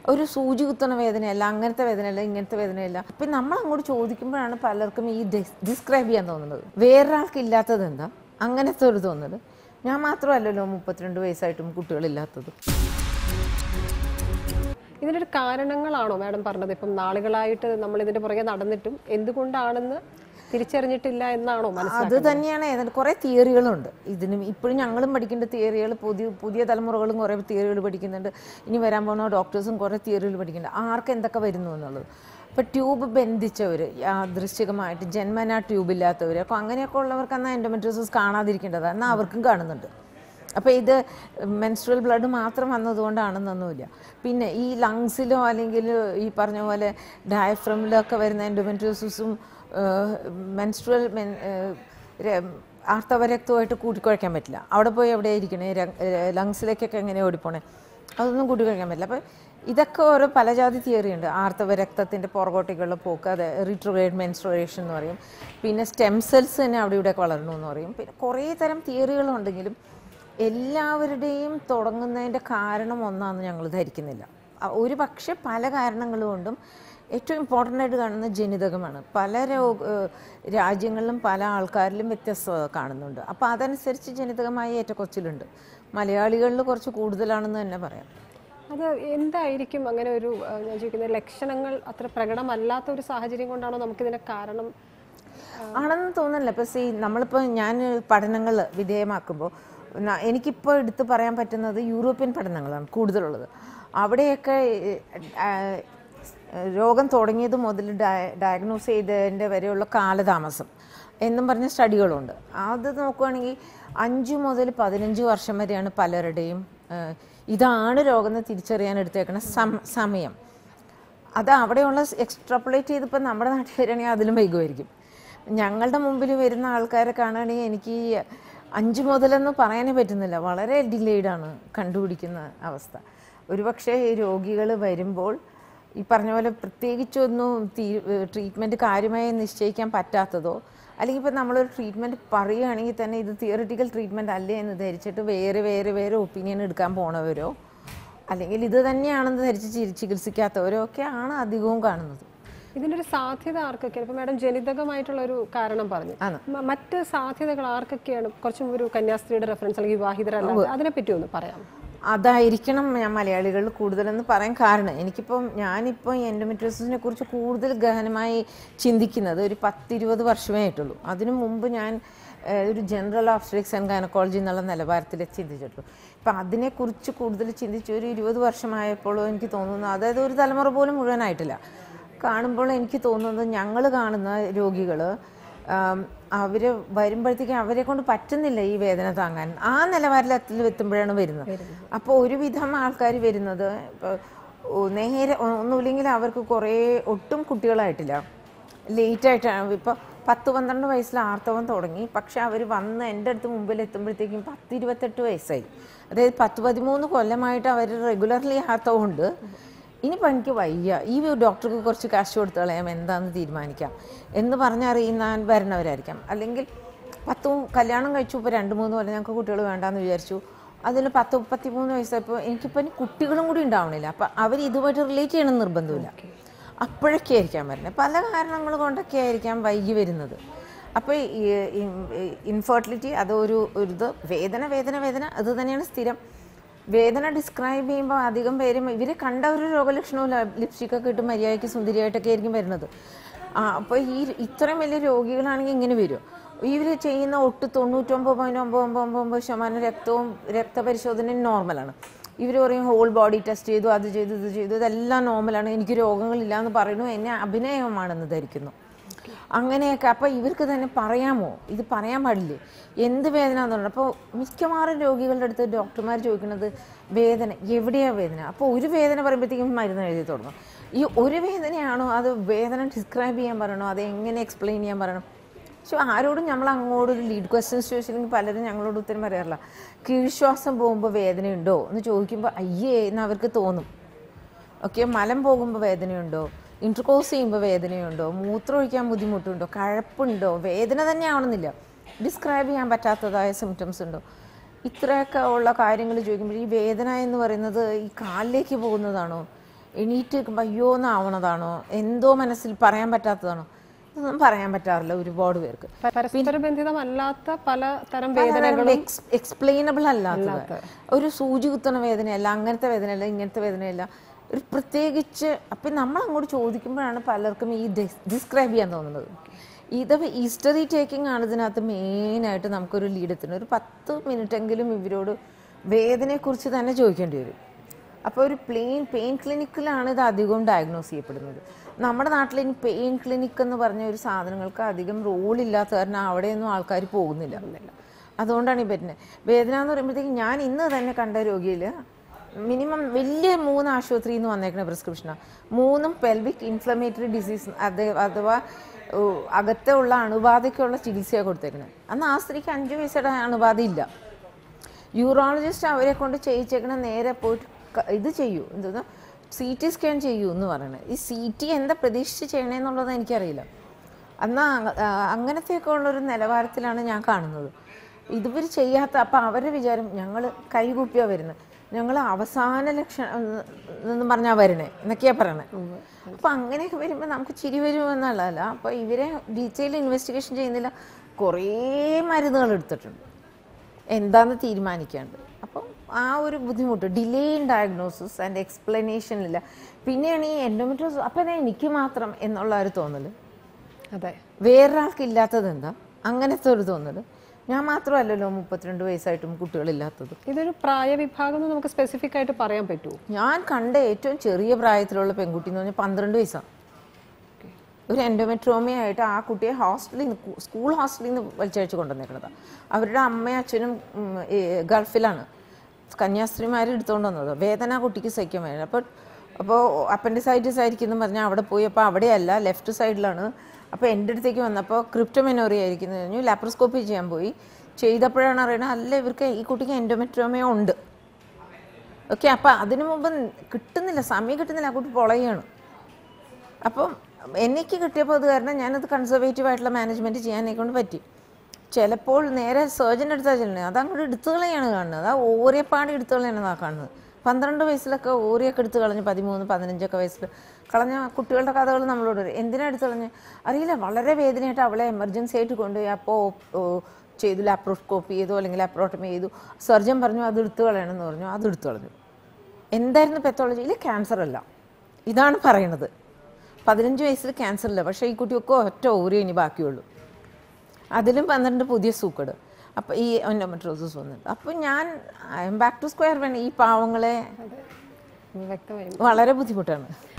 ഒരു സൂചി കുത്തുന്ന വേദനയല്ല അങ്ങനത്തെ വേദനയല്ല ഇങ്ങനത്തെ വേദനയല്ല അപ്പം നമ്മൾ അങ്ങോട്ട് ചോദിക്കുമ്പോഴാണ് പലർക്കും ഈ ഡിസ്ക്രൈബ് ചെയ്യാൻ തോന്നുന്നത് വേറൊരാൾക്ക് ഇല്ലാത്തത് എന്താ അങ്ങനത്തെ ഒരു തോന്നൽ ഞാൻ മാത്രമല്ലല്ലോ മുപ്പത്തിരണ്ട് വയസ്സായിട്ടും കുട്ടികളില്ലാത്തത് ഇതിനൊരു കാരണങ്ങളാണോ മാഡം പറഞ്ഞത് ഇപ്പം നാളുകളായിട്ട് നമ്മൾ ഇതിന്റെ പുറകെ നടന്നിട്ടും എന്തുകൊണ്ടാണെന്ന് തിരിച്ചറിഞ്ഞിട്ടില്ല എന്നാണോ അത് മനസ്സിലാക്കുന്നത് തന്നെയാണ് ഏതാണ്ട് കുറേ തിയറികളുണ്ട് ഇതിനും ഇപ്പോഴും ഞങ്ങളും പഠിക്കേണ്ട തിയറികൾ പുതിയ പുതിയ തലമുറകളും കുറേ തിയറികൾ പഠിക്കുന്നുണ്ട് ഇനി വരാൻ പോകുന്ന ഡോക്ടേഴ്സും കുറേ തിയറികൾ പഠിക്കുന്നുണ്ട് ആർക്ക് എന്തൊക്കെ വരുന്നു എന്നുള്ളത് ഇപ്പോൾ ട്യൂബ് ബന്ധിച്ചവർ യാദൃശ്ചികമായിട്ട് ജന്മനാ ട്യൂബ് ഇല്ലാത്തവർ അപ്പോൾ അങ്ങനെയൊക്കെ ഉള്ളവർക്ക് എന്നാൽ എൻഡോമെട്രോസിസ് കാണാതിരിക്കേണ്ടത് എന്നാൽ അവർക്കും കാണുന്നുണ്ട് അപ്പോൾ ഇത് മെൻസ്ട്രൽ ബ്ലഡ് മാത്രം വന്നതുകൊണ്ടാണെന്നൊന്നുമില്ല പിന്നെ ഈ ലങ്സിലോ അല്ലെങ്കിൽ ഈ പറഞ്ഞ പോലെ ഡയഫ്രമിലോ ഒക്കെ വരുന്ന എൻഡോമെട്രോസിസും മെൻസ്ട്രൽ ആർത്തവരക്തമായിട്ട് കൂട്ടിക്കുഴയ്ക്കാൻ പറ്റില്ല അവിടെ പോയി എവിടെ ഇരിക്കണേ ലങ്സിലേക്കൊക്കെ എങ്ങനെ ഓടിപ്പോണേ അതൊന്നും കൂട്ടിക്കുഴയ്ക്കാൻ പറ്റില്ല അപ്പോൾ ഇതൊക്കെ ഓരോ പലജാതി തിയറി ഉണ്ട് ആർത്തവ രക്തത്തിൻ്റെ പുറകോട്ടേക്കുള്ള പോക്ക് അത് റിട്രോഗ്രേഡ് മെൻസ്ട്രേഷൻ എന്ന് പറയും പിന്നെ സ്റ്റെം സെൽസ് തന്നെ അവിടെ ഇവിടെയൊക്കെ വളരണു എന്ന് പറയും പിന്നെ കുറേ തരം തിയറികളുണ്ടെങ്കിലും എല്ലാവരുടെയും തുടങ്ങുന്നതിൻ്റെ കാരണം ഒന്നാണെന്ന് ഞങ്ങൾ ധരിക്കുന്നില്ല അ- ഒരു പക്ഷേ പല കാരണങ്ങൾ കൊണ്ടും ഏറ്റവും ഇമ്പോർട്ടൻ്റ് ആയിട്ട് കാണുന്ന ജനിതകമാണ് പല രോഗ ഏഹ് രാജ്യങ്ങളിലും പല ആൾക്കാരിലും വ്യത്യസ്തത കാണുന്നുണ്ട് അപ്പോൾ അതനുസരിച്ച് ജനിതകമായ ഏറ്റക്കൊച്ചിലുണ്ട് മലയാളികളിൽ കുറച്ച് കൂടുതലാണെന്ന് തന്നെ പറയാം അത് എന്തായിരിക്കും അങ്ങനെ ഒരു ആ, ഞാൻ ചോദിക്കുന്നത് ലക്ഷണങ്ങൾ അത്ര പ്രകടമല്ലാത്ത ഒരു സാഹചര്യം കൊണ്ടാണോ നമുക്കിതിനെ കാരണം ആണെന്ന് തോന്നുന്നില്ല ഇപ്പം സി നമ്മളിപ്പോൾ ഞാൻ പഠനങ്ങൾ വിധേയമാക്കുമ്പോൾ ന- എനിക്കിപ്പോൾ എടുത്തു പറയാൻ പറ്റുന്നത് യൂറോപ്യൻ പഠനങ്ങളാണ് കൂടുതലുള്ളത് അവിടെയൊക്കെ ആ, രോഗം തുടങ്ങിയത് മുതൽ ഡയ- ഡയഗ്നോസ് ചെയ്തതിൻ്റെ വരെയുള്ള കാലതാമസം എന്നും പറഞ്ഞ സ്റ്റഡികളുണ്ട് അത് നോക്കുകയാണെങ്കിൽ അഞ്ച് മുതൽ പതിനഞ്ച് വർഷം വരെയാണ് പലരുടെയും ആ, ഇതാണ് രോഗം എന്ന് തിരിച്ചറിയാൻ എടുത്തേക്കുന്ന സം സമയം അത് അവിടെയുള്ള എക്സ്ട്രാപ്പുലേറ്റ് ചെയ്തിപ്പോൾ നമ്മുടെ നാട്ടിൽ വരികയാണെങ്കിൽ അതിലും വൈകുമായിരിക്കും ഞങ്ങളുടെ മുമ്പിൽ വരുന്ന ആൾക്കാരെ കാണുകയാണെങ്കിൽ എനിക്ക് ഈ അഞ്ച് മുതലെന്ന് പറയാനേ പറ്റുന്നില്ല വളരെ ഡിലേഡാണ് കണ്ടുപിടിക്കുന്ന അവസ്ഥ ഒരുപക്ഷെ ഈ രോഗികൾ വരുമ്പോൾ ഈ പറഞ്ഞ പോലെ പ്രത്യേകിച്ചൊന്നും തീ ട്രീറ്റ്മെൻറ്റ് കാര്യമായി നിശ്ചയിക്കാൻ പറ്റാത്തതോ അല്ലെങ്കിൽ ഇപ്പോൾ നമ്മളൊരു ട്രീറ്റ്മെൻറ്റ് പറയുകയാണെങ്കിൽ തന്നെ ഇത് തിയറിറ്റിക്കൽ ട്രീറ്റ്മെൻറ്റ് അല്ലേ എന്ന് ധരിച്ചിട്ട് വേറെ വേറെ വേറെ ഒപ്പീനിയൻ എടുക്കാൻ പോണവരോ അല്ലെങ്കിൽ ഇത് തന്നെയാണെന്ന് ധരിച്ച് ചി- ചികിത്സിക്കാത്തവരോ ഒക്കെയാണ് അധികവും കാണുന്നത് ഇതിനൊരു സാധ്യത ആർക്കൊക്കെയാണ് ഇപ്പൊ മാഡം ജനിതകമായിട്ടുള്ള ഒരു കാരണം പറഞ്ഞു ആണ്. മ- മറ്റ് സാധ്യതകൾ ആർക്കൊക്കെയാണ് കുറച്ചും ഒരു കന്യാസ്ത്രീയുടെ റെഫറൻസ് അല്ലെങ്കിൽ വിവാഹിതരല്ല അതിനെപ്പറ്റി ഒന്ന് പറയാം അതായിരിക്കണം ഞാൻ മലയാളികളിൽ കൂടുതലെന്ന് പറയാൻ കാരണം എനിക്കിപ്പം ഞാനിപ്പോൾ എൻഡോമെട്രിയോസിനെ കുറിച്ച് കൂടുതൽ ഗഹനമായി ചിന്തിക്കുന്നത് ഒരു പത്തിരുപത് വർഷമേ ആയിട്ടുള്ളൂ അതിനു മുമ്പ് ഞാൻ ഏഹ്, ഒരു ജനറൽ ഓബ്സ്ട്രിക്സ് ആൻഡ് ഗൈനക്കോളജി എന്നുള്ള നിലവാരത്തിൽ ചിന്തിച്ചിട്ടുള്ളൂ ഇപ്പം അതിനെക്കുറിച്ച് കൂടുതൽ ചിന്തിച്ച് ഒരു ഇരുപത് വർഷമായപ്പോഴും എനിക്ക് തോന്നുന്നു അതായത് ഒരു തലമുറ പോലും മുഴുവനായിട്ടില്ല കാണുമ്പോൾ എനിക്ക് തോന്നുന്നത് ഞങ്ങൾ കാണുന്ന രോഗികൾ അവർ വരുമ്പോഴത്തേക്കും അവരെ കൊണ്ട് പറ്റുന്നില്ല ഈ വേദന താങ്ങാൻ ആ നിലവാരത്തിൽ എത്തുമ്പോഴാണ് വരുന്നത് അപ്പോൾ ഒരുവിധം ആൾക്കാർ വരുന്നത് ഇപ്പോൾ നേരെ ഒ- ഒന്നുമില്ലെങ്കിൽ അവർക്ക് കുറേ ഒട്ടും കുട്ടികളായിട്ടില്ല ലേറ്റായിട്ടാണ് ഇപ്പോൾ പത്ത് പന്ത്രണ്ട് വയസ്സിൽ ആർത്തവം തുടങ്ങി പക്ഷെ അവർ വന്ന് എൻ്റെ അടുത്ത് മുമ്പിൽ എത്തുമ്പോഴത്തേക്കും പത്ത് ഇരുപത്തെട്ട് വയസ്സായി അതായത് പത്ത് പതിമൂന്ന് കൊല്ലമായിട്ട് അവർ റെഗുലർലി ആർത്തവം ഉണ്ട് ഇനിയിപ്പോൾ എനിക്ക് വയ്യ ഈ ഡോക്ടർക്ക് കുറച്ച് കാശ് കൊടുത്ത് കളയാം എന്താണെന്ന് തീരുമാനിക്കാം എന്ന് പറഞ്ഞറിയുന്ന വരുന്നവരായിരിക്കാം അല്ലെങ്കിൽ പത്തും കല്യാണം കഴിച്ചു ഇപ്പോൾ രണ്ട് മൂന്ന് കൊല്ലം ഞങ്ങൾക്ക് കുട്ടികൾ വേണ്ടാന്ന് വിചാരിച്ചു അതിൽ പത്ത് മുപ്പത്തി മൂന്ന് വയസ്സായപ്പോൾ എനിക്കിപ്പോൾ ഇനി കുട്ടികളും കൂടി ഉണ്ടാവണില്ല അപ്പം അവർ ഇതുമായിട്ട് റിലേറ്റ് ചെയ്യണം എന്ന് നിർബന്ധമില്ല അപ്പോഴൊക്കെ ആയിരിക്കാം വരുന്നത് പല കാരണങ്ങൾ കൊണ്ടൊക്കെ ആയിരിക്കാം വൈകി വരുന്നത് അപ്പോൾ ഇൻഫെർട്ടിലിറ്റി അത് ഒരു ഒരു ഇത് വേദന വേദന വേദന അത് തന്നെയാണ് സ്ഥിരം വേദന ഡിസ്ക്രൈബ് ചെയ്യുമ്പോൾ അധികം പേരും ഇവരെ കണ്ട ഒരു രോഗലക്ഷണവും ലിപ്സ്റ്റിക്കൊക്കെ ഇട്ട് മര്യാദയ്ക്ക് സുന്ദരിയായിട്ടൊക്കെ ആയിരിക്കും വരുന്നത് ആ അപ്പോൾ ഈ ഇത്രയും വലിയ രോഗികളാണെങ്കിൽ ഇങ്ങനെ വരും ഇവർ ചെയ്യുന്ന ഒട്ട് തൊണ്ണൂറ്റൊമ്പത് പോയിൻറ്റ് ഒമ്പത് ഒമ്പത് ഒമ്പത് ഒമ്പത് ശതമാനം രക്തവും രക്തപരിശോധനയും നോർമലാണ് ഇവർ പറയും ഹോൾ ബോഡി ടെസ്റ്റ് ചെയ്തു അത് ചെയ്തു ഇത് ചെയ്തു ഇതെല്ലാം നോർമലാണ് എനിക്ക് രോഗങ്ങളില്ല എന്ന് പറയുന്നു എന്നെ അഭിനയമാണെന്ന് ധരിക്കുന്നു അങ്ങനെയൊക്കെ അപ്പോൾ ഇവർക്ക് തന്നെ പറയാമോ ഇത് പറയാൻ പാടില്ലേ എന്ത് വേദന എന്ന് പറഞ്ഞാൽ അപ്പോൾ മിക്കവാറും രോഗികളുടെ അടുത്ത് ഡോക്ടർമാർ ചോദിക്കുന്നത് വേദന എവിടെയാണ് വേദന അപ്പോൾ ഒരു വേദന പറയുമ്പോഴത്തേക്കും മരുന്ന് എഴുതി തുടങ്ങും ഈ ഒരു വേദനയാണോ അത് വേദന ഡിസ്ക്രൈബ് ചെയ്യാൻ പറയണോ അത് എങ്ങനെ എക്സ്പ്ലെയിൻ ചെയ്യാൻ പറയണം പക്ഷെ ആരോടും നമ്മൾ അങ്ങോട്ട് ഒരു ലീഡ് ക്വസ്റ്റ്യൻസ് ചോദിച്ചില്ലെങ്കിൽ പലരും ഞങ്ങളോട് ഉത്തരം പറയാറില്ല കീഴ്ശ്വാസം പോകുമ്പോൾ വേദനയുണ്ടോ എന്ന് ചോദിക്കുമ്പോൾ അയ്യേ എന്ന് അവർക്ക് തോന്നും ഓക്കെ മലം പോകുമ്പോൾ വേദനയുണ്ടോ ഇൻറ്റർകോസ് ചെയ്യുമ്പോൾ വേദനയുണ്ടോ മൂത്രം ഒഴിക്കാൻ ബുദ്ധിമുട്ടുണ്ടോ കഴപ്പുണ്ടോ വേദന തന്നെ ആവണമെന്നില്ല ഡിസ്ക്രൈബ് ചെയ്യാൻ പറ്റാത്തതായ സിംറ്റംസ് ഉണ്ടോ ഇത്രയൊക്കെ ഉള്ള കാര്യങ്ങൾ ചോദിക്കുമ്പോൾ ഈ വേദന എന്ന് പറയുന്നത് ഈ കാലിലേക്ക് പോകുന്നതാണോ എണീറ്റ് നിൽക്കുമ്പോൾ അയ്യോ എന്നാവണതാണോ എന്തോ മനസ്സിൽ പറയാൻ പറ്റാത്തതാണോ ഇതൊന്നും പറയാൻ പറ്റാറില്ല ഒരുപാട് പേർക്ക് പ- പരസ്പര ബന്ധിതമല്ലാത്ത പല തരം വേദനകളും എക്സ്പ്ലെയിനബിൾ അല്ലാത്തത് ഒരു സൂചി കുത്തണ വേദനയല്ല അങ്ങനത്തെ വേദനയല്ല ഇങ്ങനത്തെ വേദനയല്ല ഒരു പ്രത്യേകിച്ച് അപ്പം നമ്മൾ അങ്ങോട്ട് ചോദിക്കുമ്പോഴാണ് പലർക്കും ഈ ഡിസ്ക്രൈബ് ചെയ്യാൻ തോന്നുന്നത് ഇത് ഹിസ്റ്ററി ടേക്കിംഗ് ആണ് ഇതിനകത്ത് മെയിനായിട്ട് നമുക്കൊരു ലീഡ് എത്തുന്നത് ഒരു പത്ത് മിനിറ്റ് എങ്കിലും ഇവരോട് വേദനയെക്കുറിച്ച് തന്നെ ചോദിക്കേണ്ടി വരും അപ്പോൾ ഒരു പ്ലെയിൻ പെയിൻ ക്ലിനിക്കിലാണ് ഇത് അധികവും ഡയഗ്നോസ് ചെയ്യപ്പെടുന്നത് നമ്മുടെ നാട്ടിൽ ഇനി പെയിൻ ക്ലിനിക് എന്ന് പറഞ്ഞ ഒരു സാധനങ്ങൾക്ക് അധികം റോളില്ലാത്ത കാരണം അവിടെയൊന്നും ആൾക്കാർ പോകുന്നില്ല അതുകൊണ്ടാണ് ഈ പറ്റുന്നത് വേദന എന്ന് പറയുമ്പോഴത്തേക്കും ഞാൻ ഇന്ന് തന്നെ കണ്ട രോഗിയിൽ മിനിമം വലിയ മൂന്ന് ആശുപത്രിയിൽ നിന്ന് വന്നേക്കുന്ന പ്രിസ്ക്രിപ്ഷനാണ് മൂന്നും പെൽവിക് ഇൻഫ്ലമേറ്ററി ഡിസീസ് അത് അഥവാ ഓ, അകത്തെ ഉള്ള അണുബാധയ്ക്കുള്ള ചികിത്സയാണ് കൊടുത്തേക്കുന്നത് അന്ന് ആ സ്ത്രീക്ക് അഞ്ച് വയസ്സുടെ അണുബാധ ഇല്ല യൂറോളജിസ്റ്റ് അവരെ കൊണ്ട് ചെയ്യിച്ചേക്കണ നേരെ പോയിട്ട് ക- ഇത് ചെയ്യൂ എന്തോന്ന് സി ടി സ്കാൻ ചെയ്യൂ എന്ന് പറയണത് ഈ സി ടി എന്താ പ്രതീക്ഷിച്ച് ചെയ്യണേന്നുള്ളത് എനിക്കറിയില്ല എന്നാൽ അങ്ങനത്തെയൊക്കെ ഉള്ളൊരു നിലവാരത്തിലാണ് ഞാൻ കാണുന്നത് ഇതുവർ ചെയ്യാത്ത അപ്പം അവരുടെ വിചാരം ഞങ്ങൾ കൈകൂപ്പിയാണ് വരുന്നത് ഞങ്ങൾ അവസാന ലക്ഷണം എന്ന് പറഞ്ഞാൽ വരണേ എന്നൊക്കെയാണ് പറയണേ അപ്പം അങ്ങനെയൊക്കെ വരുമ്പോൾ നമുക്ക് ചിരി വരുമെന്നുള്ളതല്ല അപ്പോൾ ഇവരെ ഡീറ്റെയിൽ ഇൻവെസ്റ്റിഗേഷൻ ചെയ്യുന്നില്ല കുറേ മരുന്നുകൾ എടുത്തിട്ടുണ്ട് എന്താന്ന് തീരുമാനിക്കാണ്ട് അപ്പം ആ ഒരു ബുദ്ധിമുട്ട് ഡിലേ ഇൻ ഡയഗ്നോസിസ് ആൻഡ് എക്സ്പ്ലനേഷനില്ല പിന്നെയാണ് ഈ എൻഡോമെട്രോസ് അപ്പം അത് എനിക്ക് മാത്രം എന്നുള്ള ഒരു തോന്നൽ അതെ വേറൊരാൾക്ക് ഇല്ലാത്തത് എന്താ അങ്ങനത്തെ ഒരു തോന്നൽ ഞാൻ മാത്രമല്ലല്ലോ മുപ്പത്തിരണ്ട് വയസ്സായിട്ടും കുട്ടികളില്ലാത്തത് ഇതൊരു പ്രായവിഭാഗം എന്ന് നമുക്ക് സ്പെസിഫിക് ആയിട്ട് പറയാൻ പറ്റുമോ ഞാൻ കണ്ട ഏറ്റവും ചെറിയ പ്രായത്തിലുള്ള പെൺകുട്ടി എന്ന് പറഞ്ഞാൽ പന്ത്രണ്ട് വയസ്സാണ് ഒരു എൻഡോമെട്രോമിയായിട്ട് ആ കുട്ടിയെ ഹോസ്റ്റലിൽ നിന്ന് സ്കൂൾ ഹോസ്റ്റലിൽ നിന്ന് വലിച്ചഴിച്ച് കൊണ്ടുവന്നേക്കണതാണ് അവരുടെ അമ്മയും അച്ഛനും ഉം, ഈ ഗൾഫിലാണ് കന്യാസ്ത്രീമാർ എടുത്തുകൊണ്ട് വന്നത് വേദന ആ കുട്ടിക്ക് സഹിക്കാൻ വേണ്ടി അപ്പോൾ അപ്പോൾ അപ്പൻഡിസൈറ്റിസ് ആയിരിക്കും എന്ന് പറഞ്ഞാൽ അവിടെ പോയി അപ്പോൾ അവിടെയല്ല ലെഫ്റ്റ് സൈഡിലാണ് അപ്പോൾ എൻ്റെ അടുത്തേക്ക് വന്നപ്പോൾ ക്രിപ്റ്റോമെനോറി ആയിരിക്കും എന്ന് പറഞ്ഞു ലാപ്രോസ്കോപ്പി ചെയ്യാൻ പോയി ചെയ്തപ്പോഴാണ് അറിയണത് അല്ല ഇവർക്ക് ഈ കുട്ടിക്ക് എൻഡോമെട്രോമിയ ഉണ്ട് ഓക്കെ അപ്പം അതിനു മുമ്പ് കിട്ടുന്നില്ല സമയം കിട്ടുന്നില്ല ആ കുട്ടി പൊളയാണ് അപ്പം എനിക്ക് കിട്ടിയപ്പോൾ അത് കാരണം ഞാനത് കൺസർവേറ്റീവ് ആയിട്ടുള്ള മാനേജ്മെൻറ്റ് ചെയ്യാനെ കൊണ്ട് പറ്റി ചിലപ്പോൾ നേരെ സർജൻ്റെ അടുത്താണ് ചെല്ലുന്നത് അത് അങ്ങോട്ട് എടുത്തു കളയാണ് കാണുന്നത് ആ ഓറിയപ്പാട് എടുത്തു കളയാണെന്നാണ് കാണുന്നത് പന്ത്രണ്ട് വയസ്സിലൊക്കെ ഓറിയൊക്കെ എടുത്ത് കളഞ്ഞ് പതിമൂന്ന് പതിനഞ്ചൊക്കെ വയസ്സിൽ കളഞ്ഞ കുട്ടികളുടെ കഥകൾ നമ്മളോട് പറയും എന്തിനാ എടുത്ത് കളഞ്ഞ് അറിയില്ല വളരെ വേദനയായിട്ട് അവളെ എമർജൻസി ആയിട്ട് കൊണ്ടുപോയി അപ്പോൾ ചെയ്തു ലാപ്രോസ്കോപ്പി ചെയ്തു അല്ലെങ്കിൽ ലാപ്രോട്ടമി ചെയ്തു സർജൻ പറഞ്ഞു അത് എടുത്തു കളയണമെന്ന് പറഞ്ഞു അത് എടുത്തു കളഞ്ഞു എന്തായിരുന്നു പെത്തോളജിയിൽ ക്യാൻസർ അല്ല ഇതാണ് പറയണത് പതിനഞ്ച് വയസ്സിൽ ക്യാൻസർ ഇല്ല പക്ഷേ ഈ കുട്ടിയൊക്കെ ഒറ്റ ഓരോ ഇനി ബാക്കിയുള്ളൂ അതിലും പന്ത്രണ്ട് പുതിയ സൂക്കട് അപ്പോൾ ഈ ഒന്നോമെട്രോസിസ് വന്നിട്ട് അപ്പോൾ ഞാൻ I'm back to square വേണം ഈ പാവങ്ങളെ വ്യക്തമായി വളരെ ബുദ്ധിമുട്ടാണ്